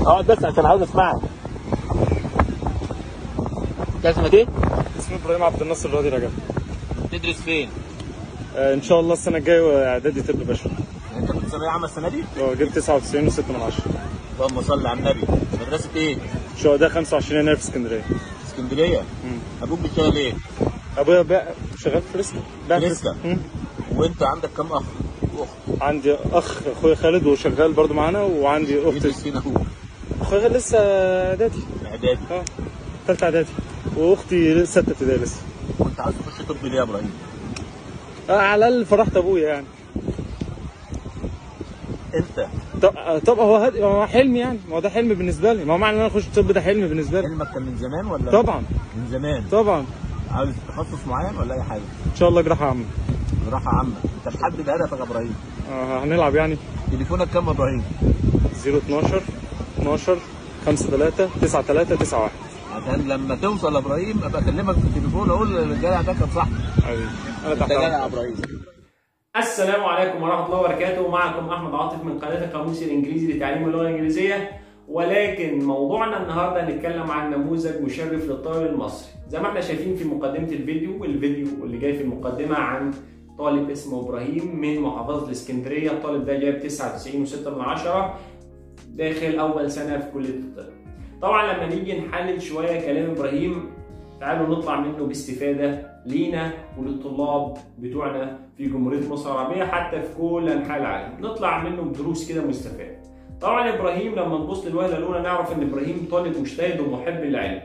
اقعد بس عشان عاوز اسمعك انت اسمك ايه؟ اسمي ابراهيم عبد الناصر راضي رجب تدرس فين؟ آه ان شاء الله السنه الجايه اعدادي طب بشري انت كنت ثانويه عامه السنه دي؟ اه جبت 99 و6 من 10 اللهم صل على النبي مدرسه ايه؟ شهداء 25 يناير في اسكندريه اسكندريه ابوك بيشتغل ايه؟ ابويا بقى شغال في ريسكا بقى في ريسكا. مم. وانت عندك كم اخ؟ واخت عندي اخ اخويا خالد وشغال برضو معانا وعندي اخت يدرس فين اخوك؟ اخويا لسه اعدادي اعدادي اه ثالثه اعدادي واختي سته ابتدائي لسه وانت عاوز تخش طب ليه يا ابراهيم؟ آه على الاقل فرحت ابويا يعني انت طب طب هو هد... هو حلم يعني ما هو ده حلم بالنسبه لي ما هو معنى ان انا اخش طب ده حلم بالنسبه لي علمك كان من زمان ولا؟ طبعا من زمان طبعا عاوز تخصص معين ولا اي حاجه؟ ان شاء الله جراحه عامه جراحه عامه انت محدد هدفك يا ابراهيم آه هنلعب يعني تليفونك كام يا ابراهيم؟ 012 12 53 93 91 عشان لما توصل يا ابراهيم ابقى اكلمك في التليفون اقول الجدع ده كان صاحبي حبيبي انا انت تحت جدع يا أمرك. ابراهيم السلام عليكم ورحمة الله وبركاته معكم أحمد عاطف من قناة القاموس الإنجليزي لتعليم اللغة الإنجليزية ولكن موضوعنا النهاردة هنتكلم عن نموذج مشرف للطالب المصري زي ما احنا شايفين في مقدمة الفيديو والفيديو اللي جاي في المقدمة عن طالب اسمه إبراهيم من محافظة الإسكندرية الطالب ده جاب 99.6 من عشرة داخل أول سنة في كلية الطب طبعا لما نيجي نحلل شوية كلام إبراهيم تعالوا نطلع منه باستفادة لينا وللطلاب بتوعنا في جمهورية مصر العربية حتى في كل أنحاء العالم نطلع منه بدروس كده مستفادة طبعا إبراهيم لما نبص للوهلة الأولى نعرف إن إبراهيم طالب مجتهد ومحب للعلم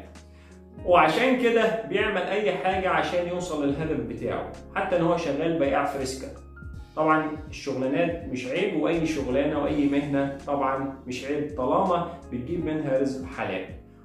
وعشان كده بيعمل أي حاجة عشان يوصل للهدف بتاعه حتى إن هو شغال بياع في ريسكا طبعا الشغلانات مش عيب واي شغلانه واي مهنه طبعا مش عيب طالما بتجيب منها رزق حلال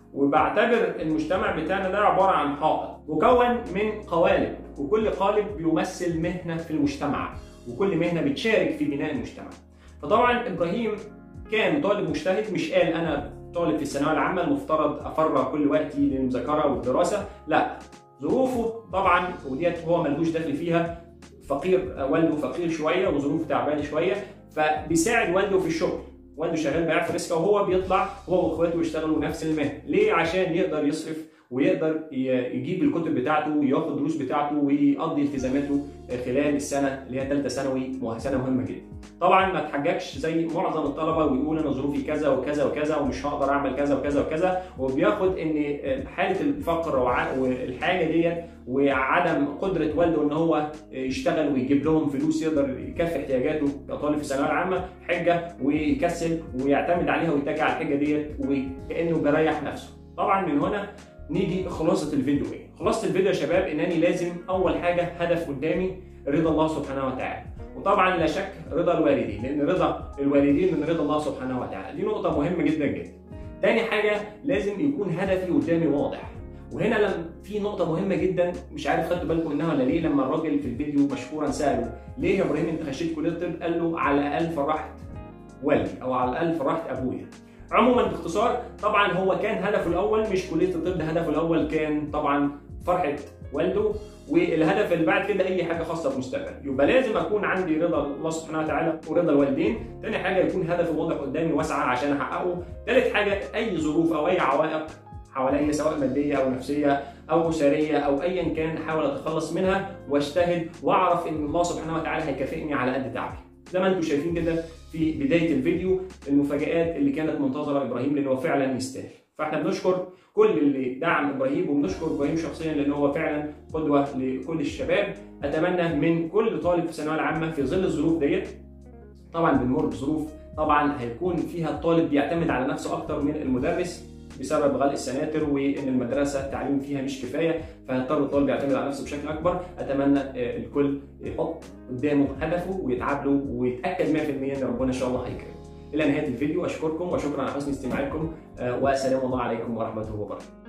وبعتبر المجتمع بتاعنا ده عباره عن حائط مكون من قوالب وكل قالب بيمثل مهنه في المجتمع وكل مهنه بتشارك في بناء المجتمع فطبعا ابراهيم كان طالب مجتهد مش قال انا طالب في الثانويه العامه المفترض افرغ كل وقتي للمذاكره والدراسه لا ظروفه طبعا وديت هو ملهوش دخل فيها فقير والده فقير شويه وظروفه تعبانه شويه فبيساعد والده في الشغل والده شغال بيع في ريسكا وهو بيطلع هو واخواته يشتغلوا نفس المهنه ليه عشان يقدر يصرف ويقدر ي- يجيب الكتب بتاعته وياخد الدروس بتاعته ويقضي التزاماته خلال السنه اللي هي ثالثه ثانوي وسنه مهمه جدا طبعا ما تحججش زي معظم الطلبه ويقول انا ظروفي كذا وكذا وكذا ومش هقدر اعمل كذا وكذا وكذا وبياخد ان حاله الفقر وع- والحاجه ديت وعدم قدره والده ان هو يشتغل ويجيب لهم فلوس يقدر يكفي احتياجاته كطالب في الثانويه العامه حجه ويكسل ويعتمد عليها ويتكل على الحجه ديت وكانه بيريح نفسه طبعا من هنا نيجي خلاصه الفيديو ايه خلاصه الفيديو يا شباب انني لازم اول حاجه هدف قدامي رضا الله سبحانه وتعالى وطبعا لا شك رضا الوالدين لان رضا الوالدين من رضا الله سبحانه وتعالى دي نقطه مهمه جدا جدا تاني حاجه لازم يكون هدفي قدامي واضح وهنا لم في نقطة مهمة جدا مش عارف خدتوا بالكم منها ولا ليه لما الراجل في الفيديو مشكورا سأله ليه يا ابراهيم انت خشيت كلية الطب؟ قال له على الأقل فرحت والدي أو على الأقل فرحت أبويا. عموما باختصار طبعا هو كان هدفه الأول مش كلية الطب هدفه الأول كان طبعا فرحة والده والهدف اللي بعد كده اي حاجه خاصه بمستقبل يبقى لازم اكون عندي رضا الله سبحانه وتعالى ورضا الوالدين تاني حاجه يكون هدفي واضح قدامي واسعه عشان احققه تالت حاجه اي ظروف او اي عوائق حواليا سواء ماديه او نفسيه او اسريه او ايا كان احاول اتخلص منها واجتهد واعرف ان الله سبحانه وتعالى هيكافئني على قد تعبي زي ما انتم شايفين كده في بدايه الفيديو المفاجات اللي كانت منتظره ابراهيم لان هو فعلا يستاهل فاحنا بنشكر كل اللي دعم ابراهيم وبنشكر ابراهيم شخصيا لان هو فعلا قدوه لكل الشباب اتمنى من كل طالب في الثانويه العامه في ظل الظروف ديت طبعا بنمر بظروف طبعا هيكون فيها الطالب بيعتمد على نفسه اكتر من المدرس بسبب غلق السناتر وان المدرسه التعليم فيها مش كفايه فهيضطر الطالب يعتمد على نفسه بشكل اكبر اتمنى آه، الكل يحط قدامه هدفه ويتعب له ويتاكد 100% ان ربنا ان شاء الله هيكرمه الى نهايه الفيديو اشكركم وشكرا على حسن استماعكم آه، والسلام الله عليكم ورحمه الله وبركاته